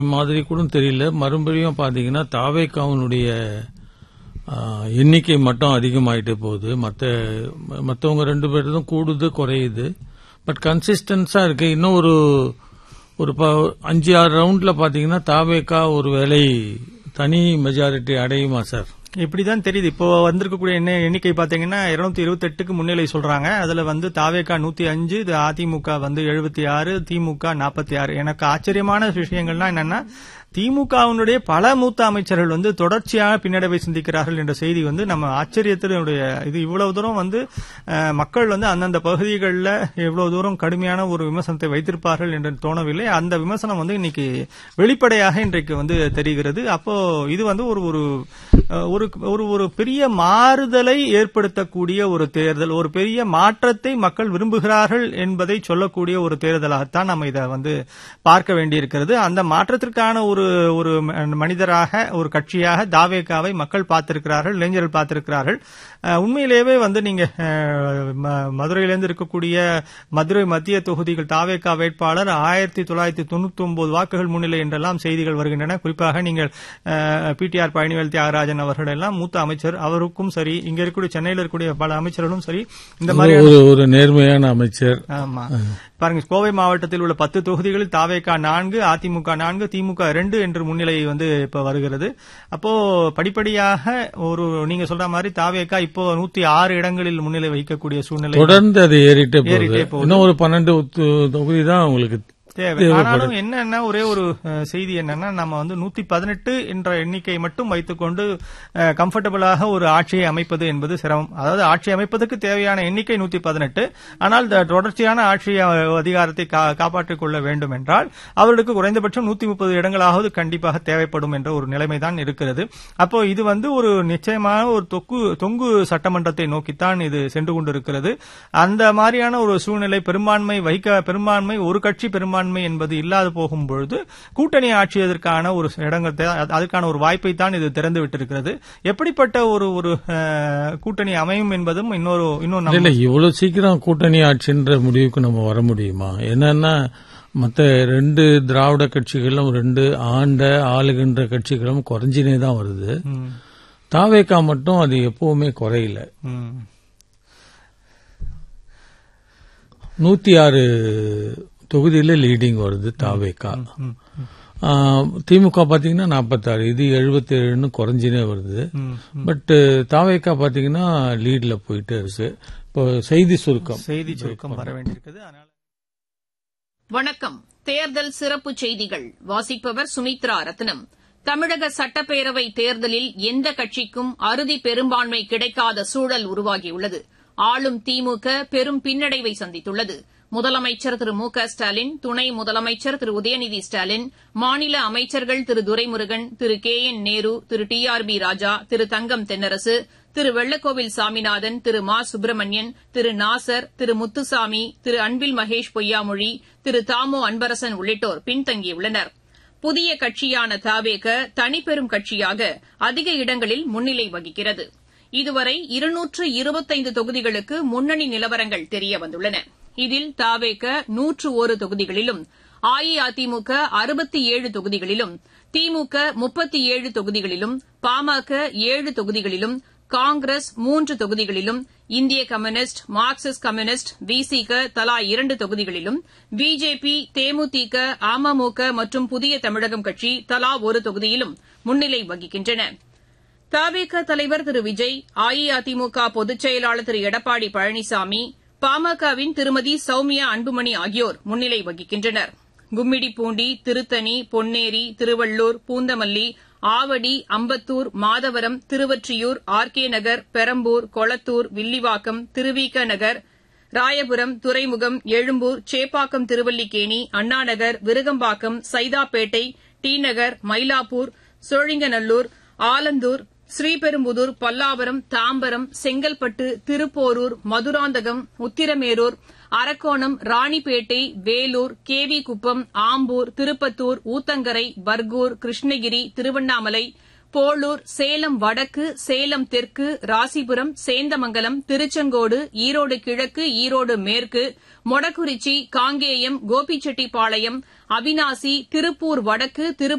மாதிரி கூட தெரியல மறுபடியும் பாத்தீங்கன்னா தாவேக்காவனுடைய எண்ணிக்கை மட்டும் அதிகமாயிட்டே போகுது மற்ற மற்றவங்க ரெண்டு பேரும் கூடுது குறையுது பட் கன்சிஸ்டன்ஸா இருக்கு இன்னும் ஒரு ஒரு ப- அஞ்சு ஆறு ரவுண்ட்ல பாத்தீங்கன்னா தாவேக்கா ஒரு வேலை தனி மெஜாரிட்டி அடையுமா சார் இப்படிதான் தெரியுது இப்போ வந்திருக்கக்கூடிய என்ன எண்ணிக்கை பாத்தீங்கன்னா இருநூத்தி இருபத்தி எட்டுக்கு முன்னிலை சொல்றாங்க அதுல வந்து தாவேகா நூத்தி அஞ்சு இது அதிமுக வந்து எழுபத்தி ஆறு திமுக நாற்பத்தி ஆறு எனக்கு ஆச்சரியமான விஷயங்கள்லாம் என்னன்னா திமுகவினுடைய பல மூத்த அமைச்சர்கள் வந்து தொடர்ச்சியாக பின்னடைவை சிந்திக்கிறார்கள் என்ற செய்தி வந்து நம்ம ஆச்சரியத்தினுடைய இது இவ்வளவு தூரம் வந்து அஹ், மக்கள் வந்து அந்தந்த பகுதிகளில் இவ்வளவு தூரம் கடுமையான ஒரு விமர்சனத்தை வைத்திருப்பார்கள் என்று தோணவில்லை அந்த விமர்சனம் வந்து இன்னைக்கு வெளிப்படையாக இன்றைக்கு வந்து தெரிகிறது அப்போ இது வந்து ஒரு ஒரு அஹ், ஒரு ஒரு ஒரு பெரிய மாறுதலை ஏற்படுத்தக்கூடிய ஒரு தேர்தல் ஒரு பெரிய மாற்றத்தை மக்கள் விரும்புகிறார்கள் என்பதை சொல்லக்கூடிய ஒரு தேர்தலாகத்தான் நம்ம இதை வந்து பார்க்க வேண்டியிருக்கிறது அந்த மாற்றத்திற்கான ஒரு ஒரு ம- மனிதராக ஒரு கட்சியாக தாவேகாவை மக்கள் பார்த்திருக்கிறார்கள் இளைஞர்கள் பார்த்திருக்கிறார்கள் அஹ், உண்மையிலேயே வந்து நீங்க அஹ், ம- மதுரையிலிருந்து இருக்கக்கூடிய மதுரை மத்திய தொகுதிகள் தாவேகா வேட்பாளர் ஆயிரத்தி தொள்ளாயிரத்தி தொண்ணூத்தி ஒன்பது வாக்குகள் முன்னிலை என்றெல்லாம் செய்திகள் வருகின்றன குறிப்பாக நீங்கள் பிடிஆர் பழனிவேல் தியாகராஜன் அவர்கள் எல்லாம் மூத்த அமைச்சர் அவருக்கும் சரி இங்க இருக்கக்கூடிய சென்னையில் இருக்கக்கூடிய பல அமைச்சர்களும் சரி இந்த மாதிரி ஒரு ஒரு நேர்மையான அமைச்சர் ஆமா பாருங்க கோவை மாவட்டத்தில் உள்ள பத்து தொகுதிகளில் தாவேகா நான்கு அதிமுக நான்கு திமுக இரண்டு என்று முன்னிலை வந்து இப்ப வருகிறது அப்போ படிப்படியாக ஒரு நீங்க சொல்ற மாதிரி தாவேகா இப்போ நூத்தி ஆறு இடங்களில் முன்னிலை வகிக்கக்கூடிய சூழ்நிலை தொடர்ந்து அது ஏறிட்டே ஏறிட்டே போகுது இன்னும் ஒரு பன்னெண்டு தொகுதி தான் உங்களுக்கு தேவை ஆனாலும் என்னன்னா ஒரே ஒரு அஹ், செய்தி என்னன்னா நம்ம வந்து நூத்தி பதினெட்டு என்ற எண்ணிக்கை மட்டும் வைத்துக்கொண்டு கம்ஃபர்டபுளாக ஒரு ஆட்சியை அமைப்பது என்பது சிரமம் அதாவது ஆட்சி அமைப்பதற்கு தேவையான எண்ணிக்கை நூத்தி பதினெட்டு ஆனால் இந்த தொடர்ச்சியான ஆட்சி அஹ், அதிகாரத்தை கா- காப்பாற்றிக் கொள்ள வேண்டும் என்றால் அவர்களுக்கு குறைந்தபட்சம் நூத்தி முப்பது இடங்களாவது கண்டிப்பாக தேவைப்படும் என்ற ஒரு நிலைமைதான் இருக்கிறது அப்போ இது வந்து ஒரு நிச்சயமான ஒரு தொக்கு தொங்கு சட்டமன்றத்தை நோக்கித்தான் இது சென்று கொண்டிருக்கிறது அந்த மாதிரியான ஒரு சூழ்நிலை பெரும்பான்மை வைக்க பெரும்பான்மை ஒரு கட்சி பெரும்பான்மை என்பது இல்லாது போகும் பொழுது கூட்டணி ஆட்சியதற்கான ஒரு இடங்கள் தே- அதுக்கான ஒரு வாய்ப்பை தான் இது திறந்து விட்டிருக்கிறது எப்படிப்பட்ட ஒரு ஒரு அஹ், கூட்டணி அமையும் என்பதும் இன்னொரு இன்னொரு நம்ம- இல்ல இவ்வளவு சீக்கிரம் கூட்டணி ஆட்சின்ற முடிவுக்கு நம்ம வர முடியுமா என்னன்னா மத்த ரெண்டு திராவிட கட்சிகளும் ரெண்டு ஆண்ட ஆளுகின்ற கட்சிகளும் குறைஞ்சினே தான் வருது ம், தாவேக்கா மட்டும் அது எப்பவுமே குறையல ம், நூத்தி ஆறு தொகுதியில லீடிங் வருது தாவேக்கா ம், ஆ, திமுக பாத்தீங்கன்னா நாற்பத்தாறு இது எழுபத்தி ஏழுன்னு குறைஞ்சினே வருது ம். பட் தாவேக்கா பாத்தீங்கன்னா லீட்ல போயிட்டே இருக்கு இப்போ செய்தி சுருக்கம் செய்தி சுருக்கம் வர வேண்டியிருக்குது அதனால வணக்கம் தேர்தல் சிறப்பு செய்திகள் வாசிப்பவர் சுமித்ரா ரத்னம் தமிழக சட்டப்பேரவை தேர்தலில் எந்த கட்சிக்கும் அறுதி பெரும்பான்மை கிடைக்காத சூழல் உருவாகியுள்ளது ஆளும் திமுக பெரும் பின்னடைவை சந்தித்துள்ளது முதலமைச்சர் திரு மு க ஸ்டாலின் துணை முதலமைச்சர் திரு உதயநிதி ஸ்டாலின் மாநில அமைச்சர்கள் Thiru Duraimurugan Thiru K N Nehru Thiru T R B Raja Thiru Thangam Thennarasu Thiru Vellakovil Saminathan Thiru Ma Subramanian திரு நாசர் திரு முத்துசாமி திரு அன்பில் மகேஷ் பொய்யாமொழி திரு தாமோ அன்பரசன் உள்ளிட்டோர் பின்தங்கியுள்ளனர் புதிய கட்சியான தாவேக தனிப்பெரும் கட்சியாக அதிக இடங்களில் முன்னிலை வகிக்கிறது இதுவரை இருநூற்று இருபத்தைந்து தொகுதிகளுக்கு முன்னணி நிலவரங்கள் தெரியவந்துள்ளன இதில் தாவேக நூற்று ஒரு தொகுதிகளிலும் அஇஅதிமுக அறுபத்தி ஏழு தொகுதிகளிலும் திமுக முப்பத்தி ஏழு தொகுதிகளிலும் பாமக ஏழு தொகுதிகளிலும் காங்கிரஸ் மூன்று தொகுதிகளிலும் இந்திய கம்யூனிஸ்ட் மார்க்சிஸ்ட் கம்யூனிஸ்ட் விசிக தலா இரண்டு தொகுதிகளிலும் பிஜேபி தேமுதிக அமமுக மற்றும் புதிய தமிழகம் கட்சி தலா ஒரு தொகுதியிலும் முன்னிலை வகிக்கின்றன தவேக தலைவர் திரு விஜய் அஇஅதிமுக பொதுச் செயலாளர் திரு எடப்பாடி பழனிசாமி பாமகவின் திருமதி சௌமியா அன்புமணி ஆகியோர் முன்னிலை வகிக்கின்றனர் Gummidipoondi Tiruttani Ponneri Tiruvallur Poonamallee Avadi Ambattur Madhavaram Tiruvottiyur R K Nagar Perambur Kolathur Villivakkam Thiruvika Nagar Royapuram Thuraimugam Egmore Chepauk Triplicane Annanagar Virugambakkam Saidapet T Nagar Mylapore Sholinganallur Alandur Sriperumbudur Pallavaram Tambaram Chengalpattu Thiruporur Madurantakam Uthiramerur Arakkonam Ranipet Vellore K V Kuppam Ambur Tirupattur Uthangarai Bargur Krishnagiri Tiruvannamalai Polur Salem வடக்கு சேலம் தெற்கு ராசிபுரம் சேந்தமங்கலம் திருச்செங்கோடு ஈரோடு கிழக்கு ஈரோடு மேற்கு மொடக்குறிச்சி காங்கேயம் கோபிச்செட்டிப்பாளையம் அவினாசி திருப்பூர் வடக்கு திருப்பூர்